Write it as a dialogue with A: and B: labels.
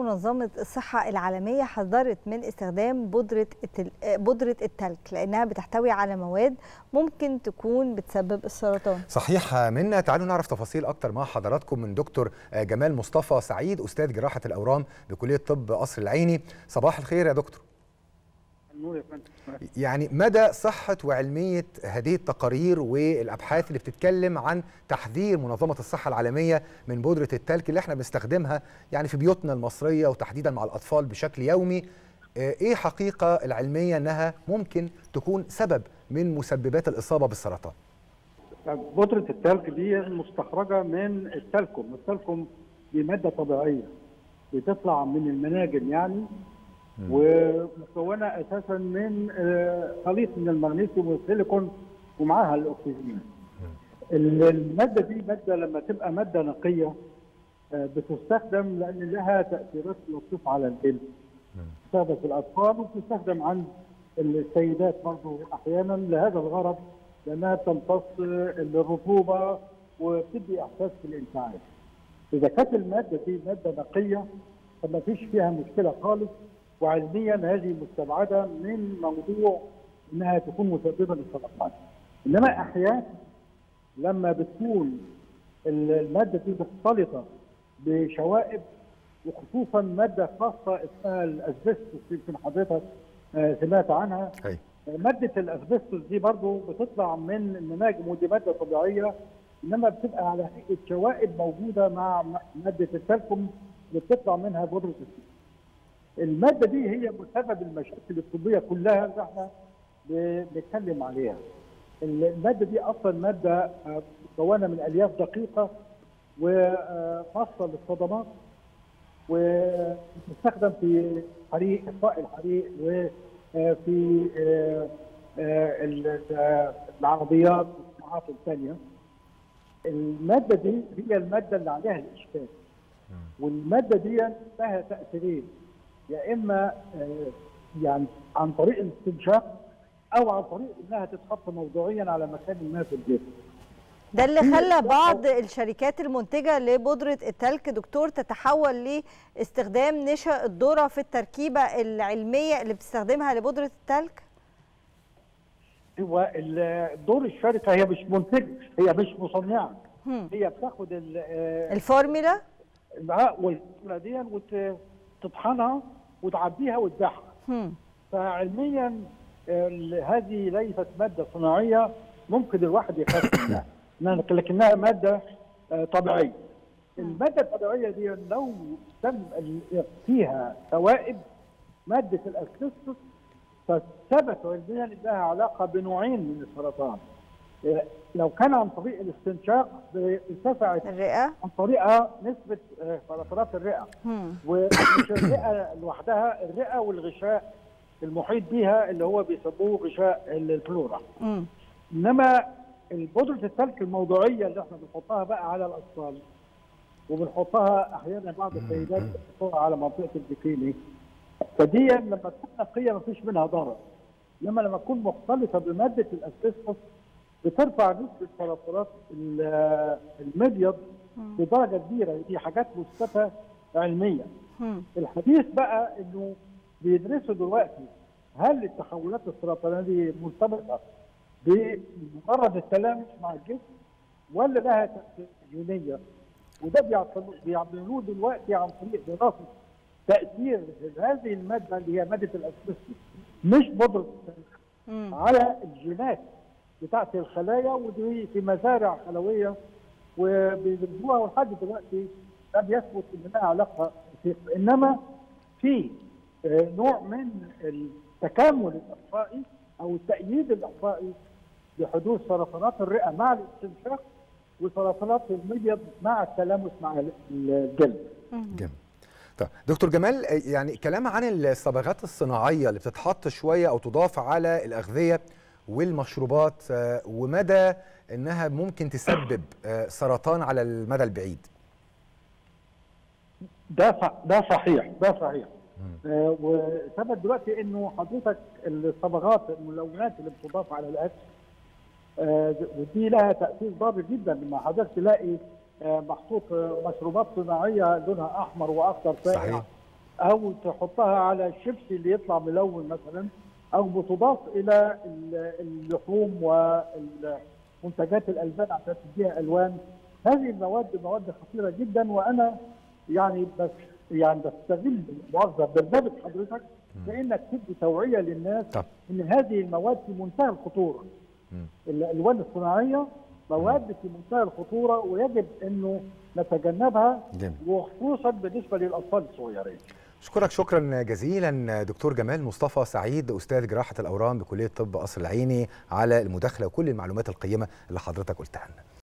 A: منظمة الصحة العالمية حذرت من استخدام بودرة التل... بودرة التلج لأنها بتحتوي على مواد ممكن تكون بتسبب السرطان
B: صحيح منا تعالوا نعرف تفاصيل أكتر مع حضراتكم من دكتور جمال مصطفى سعيد أستاذ جراحة الأورام بكلية طب قصر العيني صباح الخير يا دكتور
C: النور يا فندم
B: يعني مدى صحة وعلمية هذه التقارير والأبحاث اللي بتتكلم عن تحذير منظمة الصحة العالمية من بودرة التلج اللي احنا بنستخدمها يعني في بيوتنا المصرية وتحديدا مع الأطفال بشكل يومي ايه حقيقة العلمية انها ممكن تكون سبب من مسببات الإصابة بالسرطان
C: بودرة التلج دي مستخرجة من التلكم، التلكم دي مادة طبيعية بتطلع من المناجم يعني ومكونه اساسا من خليط من المغنيسيوم والسيليكون ومعاها الاكسجين. الماده دي ماده لما تبقى ماده نقيه بتستخدم لان لها تاثيرات لطيفه على الجلد. تستخدم في الاطفال وبتستخدم عند السيدات برضه احيانا لهذا الغرض لانها بتمتص الرطوبه وبتدي احساس بالانتعاش. اذا كانت الماده دي ماده نقيه فما فيش فيها مشكله خالص وعلميا هذه مستبعده من موضوع انها تكون مسببه للسرطان. انما احيانا لما بتكون الماده دي مختلطه بشوائب وخصوصا ماده خاصه اسمها الاسبستوس يمكن حضرتك سمعت عنها.
B: أي.
C: ماده الاسبستوس دي برضو بتطلع من المناجم ودي ماده طبيعيه انما بتبقى على هيئه شوائب موجوده مع ماده التلكم اللي بتطلع منها بودره السكر. الماده دي هي مسبب المشاكل الطبيه كلها اللي احنا بنتكلم عليها. الماده دي اصلا ماده مكونه من الياف دقيقه وخاصه للصدمات وتستخدم في حريق اطفاء الحريق وفي العربيات والصناعات الثانيه. الماده دي هي الماده اللي عليها الاشكال. والماده دي لها تاثيرين يا اما يعني عن طريق الاستنشاق او عن طريق انها تتحط موضوعيا على مكان ما في الجسم.
A: ده اللي خلى بعض الشركات المنتجه لبودره التلك دكتور تتحول لاستخدام نشا الذره في التركيبه العلميه اللي بتستخدمها لبودره التلك؟
C: هو دور الشركه هي مش منتجه هي مش مصنعه
A: هم.
C: هي بتاخد
A: الفورميلا
C: والفورمولا دي وتطحنها وتعبيها وتبيعها
A: هم.
C: فعلميا هذه ليست ماده صناعيه ممكن الواحد يخاف منها لكنها ماده طبيعيه الماده الطبيعيه دي لو تم فيها سوائب ماده الاسبستوس فثبت علميا انها علاقه بنوعين من السرطان لو كان عن طريق الاستنشاق ارتفعت
A: الرئه
C: عن طريق نسبه سرطانات الرئه
A: هم.
C: ومش الرئه لوحدها الرئه والغشاء المحيط بيها اللي هو بيسموه غشاء الفلورا
A: مم.
C: انما البودره التلك الموضوعيه اللي احنا بنحطها بقى على الاطفال وبنحطها احيانا بعض السيدات بتحطها على منطقه البكيني فدي لما تكون نقيه ما فيش منها ضرر انما لما تكون مختلطه بماده الاسبستوس بترفع نسبه سرطانات المبيض بدرجه كبيره دي حاجات مثبته علميا
A: هم.
C: الحديث بقى انه بيدرسوا دلوقتي هل التحولات السرطانيه دي مرتبطه بمجرد التلامس مع الجسم ولا لها تاثير جينيه وده بيعتبر- بيعملوه دلوقتي عن طريق دراسه تاثير هذه الماده اللي هي ماده الاسبستوس مش بودره التلك
A: مم.
C: على الجينات بتاعت الخلايا ودي في مزارع خلويه وبيدرسوها ولحد دلوقتي لم يثبت ان لها علاقه وثيقه انما في آه، نوع من التكامل الاحصائي او التأييد الاحصائي لحدوث سرطانات الرئه مع الاستنشاق وسرطانات المبيض مع التلامس مع الجلد.
B: جميل طيب دكتور جمال يعني كلام عن الصبغات الصناعيه اللي بتتحط شويه او تضاف على الاغذيه والمشروبات آه، ومدى انها ممكن تسبب آه، سرطان على المدى البعيد
C: ده صح ده صحيح ده صحيح آه وثبت دلوقتي انه حضرتك الصبغات الملونات اللي بتضاف على الاكل آه ودي لها تاثير ضار جدا لما حضرتك تلاقي آه محطوط آه، مشروبات صناعيه لونها احمر واخضر فاقع
B: صحيح.
C: او تحطها على الشيبسي اللي يطلع ملون مثلا او بتضاف الى ال- اللحوم والمنتجات الالبان عشان تديها الوان هذه المواد مواد خطيره جدا وانا يعني بس يعني بستغل مؤاخذه برنامج حضرتك بانك تدي توعيه للناس
B: طب.
C: ان هذه المواد في منتهى الخطوره الالوان الصناعيه مواد في منتهى الخطوره ويجب انه نتجنبها
B: جميل.
C: وخصوصا بالنسبه للاطفال الصغيرين
B: اشكرك شكرا جزيلا دكتور جمال مصطفى سعيد استاذ جراحه الاورام بكليه طب قصر العيني على المداخله وكل المعلومات القيمه اللي حضرتك قلتها لنا